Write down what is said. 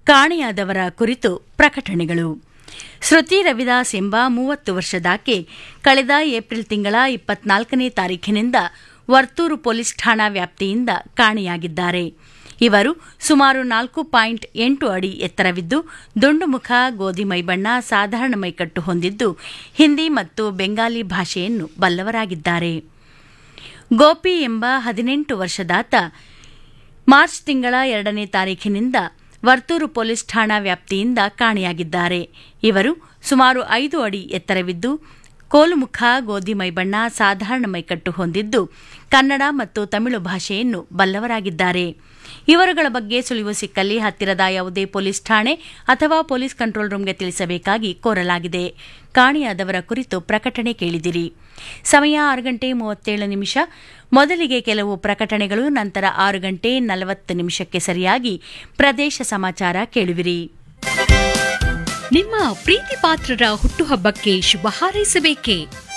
ಕಾಣೆಯಾದವರ ಕುರಿತು ಪ್ರಕಟಣೆಗಳು ಶ್ರುತಿ ರವಿದಾಸ್ ಎಂಬ ಮೂವತ್ತು ವರ್ಷದಾಕೆ ಕಳೆದ ಏಪ್ರಿಲ್ ತಿಂಗಳ ಇಪ್ಪತ್ನಾಲ್ಕನೇ ತಾರೀಖಿನಿಂದ ವರ್ತೂರು ಪೊಲೀಸ್ ಠಾಣಾ ವ್ಯಾಪ್ತಿಯಿಂದ ಕಾಣೆಯಾಗಿದ್ದಾರೆ ಇವರು ಸುಮಾರು ನಾಲ್ಕು ಪಾಯಿಂಟ್ ಎಂಟು ಅಡಿ ಎತ್ತರವಿದ್ದು ದುಂಡು ಮುಖ ಗೋಧಿ ಮೈಬಣ್ಣ ಸಾಧಾರಣ ಮೈಕಟ್ಟು ಹೊಂದಿದ್ದು ಹಿಂದಿ ಮತ್ತು ಬೆಂಗಾಲಿ ಭಾಷೆಯನ್ನು ಬಲ್ಲವರಾಗಿದ್ದಾರೆ ಗೋಪಿ ಎಂಬ ಹದಿನೆಂಟು ವರ್ಷದಾತ ಮಾರ್ಚ್ ತಿಂಗಳ ಎರಡನೇ ತಾರೀಖಿನಿಂದ ವರ್ತೂರು ಪೊಲೀಸ್ ಠಾಣಾ ವ್ಯಾಪ್ತಿಯಿಂದ ಕಾಣೆಯಾಗಿದ್ದಾರೆ ಇವರು ಸುಮಾರು ಐದು ಅಡಿ ಎತ್ತರವಿದ್ದು ಕೋಲುಮುಖ ಗೋಧಿ ಮೈಬಣ್ಣ ಸಾಧಾರಣ ಮೈಕಟ್ಟು ಹೊಂದಿದ್ದು ಕನ್ನಡ ಮತ್ತು ತಮಿಳು ಭಾಷೆಯನ್ನು ಬಲ್ಲವರಾಗಿದ್ದಾರೆ ಇವರುಗಳ ಬಗ್ಗೆ ಸುಳಿವು ಸಿಕ್ಕಲ್ಲಿ ಹತ್ತಿರದ ಯಾವುದೇ ಪೊಲೀಸ್ ಠಾಣೆ ಅಥವಾ ಪೊಲೀಸ್ ಕಂಟ್ರೋಲ್ ರೂಂಗೆ ತಿಳಿಸಬೇಕಾಗಿ ಕೋರಲಾಗಿದೆ ಕಾಣೆಯಾದವರ ಕುರಿತು ಪ್ರಕಟಣೆ ಕೇಳಿದಿರಿ ಸಮಯ ಆರು ಗಂಟೆ ಮೂವತ್ತೇಳು ನಿಮಿಷ ಮೊದಲಿಗೆ ಕೆಲವು ಪ್ರಕಟಣೆಗಳು ನಂತರ ಆರು ಗಂಟೆ ನಲವತ್ತು ನಿಮಿಷಕ್ಕೆ ಸರಿಯಾಗಿ ಪ್ರದೇಶ ಸಮಾಚಾರ ಕೇಳುವಿರಿ ನಿಮ್ಮ ಪ್ರೀತಿ ಪಾತ್ರರ ಹುಟ್ಟುಹಬ್ಬಕ್ಕೆ ಶುಭ ಹಾರೈಸಬೇಕೇ